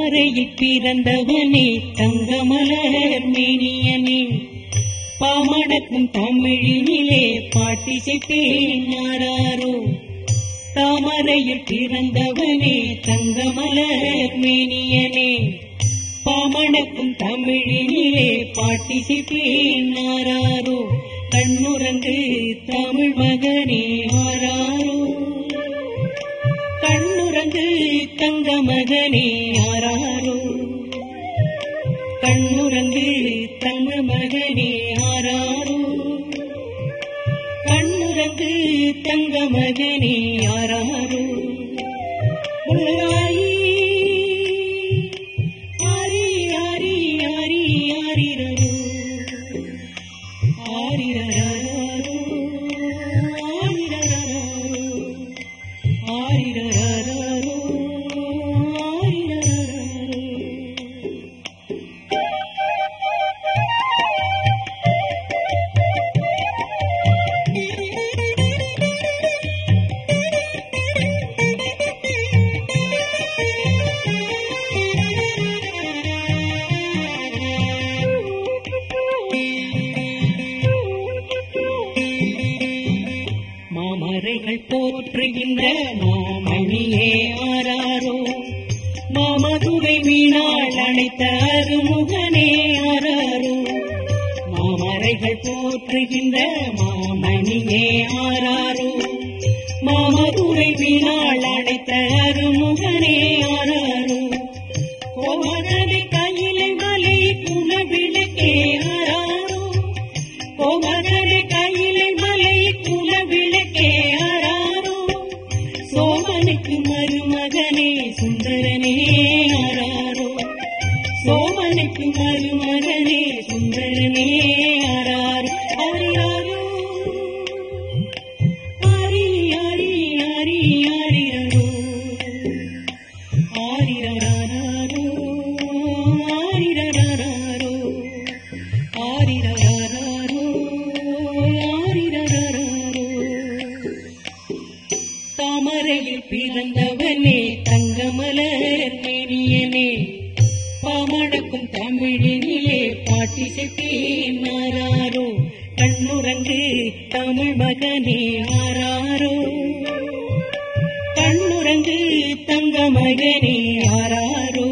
தாமரையில் பிறந்தவனே தங்கமலர் மேனியனே பாமடக்கும் தமிழினிலே பாட்டிசைப்பேன் ஆராரோ தாமரையில் பிறந்தவனே தங்கமலர் மேனியனே பாமணக்கும் தமிழினிலே பாட்டிசைப்பேன் ஆராரோ கண்ணுறங்கு தமிழ் மகனே ஆராரோ கண்ணுறங்கு தங்க மகனே ஆராரோ கண்ணுறங்கு தங்க மகனே ஆராரோ கண்ணுறங்கு தங்க மகனே ஆராரோ ஆயி, ஆரி, ஆரி, ஆரி, ஆரிரரோ. ஆரிரரரோ, ஆரிரரரோ. ஆரிரரரோ, ஆரிரரரோ. மாமரைகள் போற்றுகின்ற மாமணியே ஆராரோ மாமதுரை மீனாள் அணைத்த அருமுகனே ஆராரோ மாமரைகள் போற்றுகின்ற மாமணியே ஆராரோ மாமதுரை மீனாள் அணைத்த அருமுகனே ஆராரோ கோமகனை கையிலை மலை குலவிளக்கே ஆராரோ கோமகனை கையிலை மலை குலவிளக்கே ஆராரோ சோமனுக்கு மருமகனே சுந்தரனே ஆராரோ சோமனுக்கு மருமகனே சுந்தரனே ஆராரோ ஆரியாரோ ஆரி ஆரி ஆரி ஆரியாரோ ஆரிரராரோ ஆரிரராரோ ஆரிரராரோ ஆரிரராரோ தாமரையில் பிறந்தவனே தங்கமலர் மேனியனே பாமடக்கும் தமிழினிலே பாட்டிசைப்பேன் ஆராரோ கண்ணுறங்கு தமிழ் மகனே ஆராரோ கண்ணுறங்கு தங்க மகனே ஆராரோ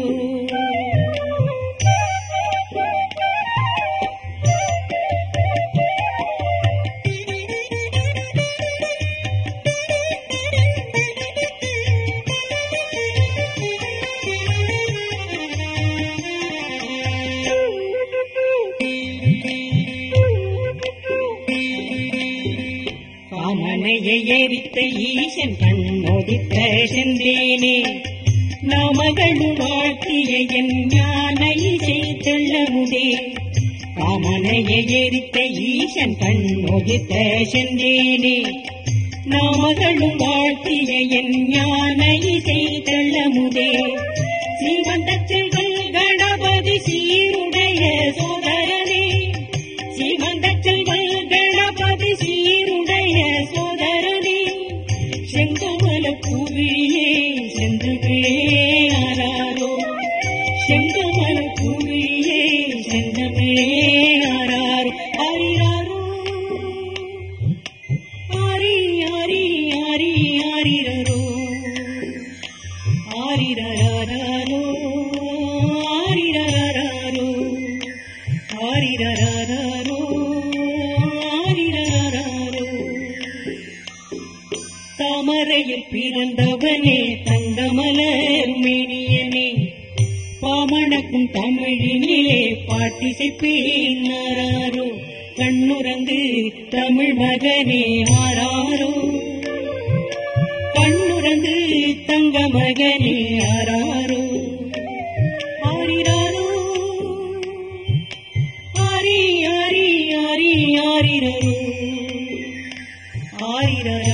காமனையை எரித்த ஈசன் கண்ணொடித்த செந்தேனே நாமகளும் வாழ்த்திய என் ஞான இசை தெள்ளமுதே காமனையை எரித்த ஈசன் கண்ணொடித்த செந்தேனே நாமகளும் வாழ்த்திய என் ஞான இசை தெள்ளமுதே சீமந்த செல்கள் கணபதி சீருடைய சோதரனே சீமந்த செல்கள் கணபதி சீருடைய சோதரனே செங்கமல பூவியே சென்றுவே ஆராரோ செங்கமல பூவியே சென்றவே ஆராரோ ஆரிராரோ ஆரி ஆரி ஆரி ஆரிரரோ ஆரிரராரோ ஆரிரராரோ ஆரிரராரோ ஆரிரராரோ தாமரையில் பிறந்தவனே தங்கமலர் மேனியனே பாமணக்கும் தமிழினிலே பாட்டிசைப்பேன் ஆராரோ கண்ணுறங்கு தமிழ் மகனே ஆராரோ கண்ணுறங்கு தங்க மகனே ஆராரோ ஆரிராரோ ஆரி ஆரி ஆரி ஆரிரரோ ஆரிரரோ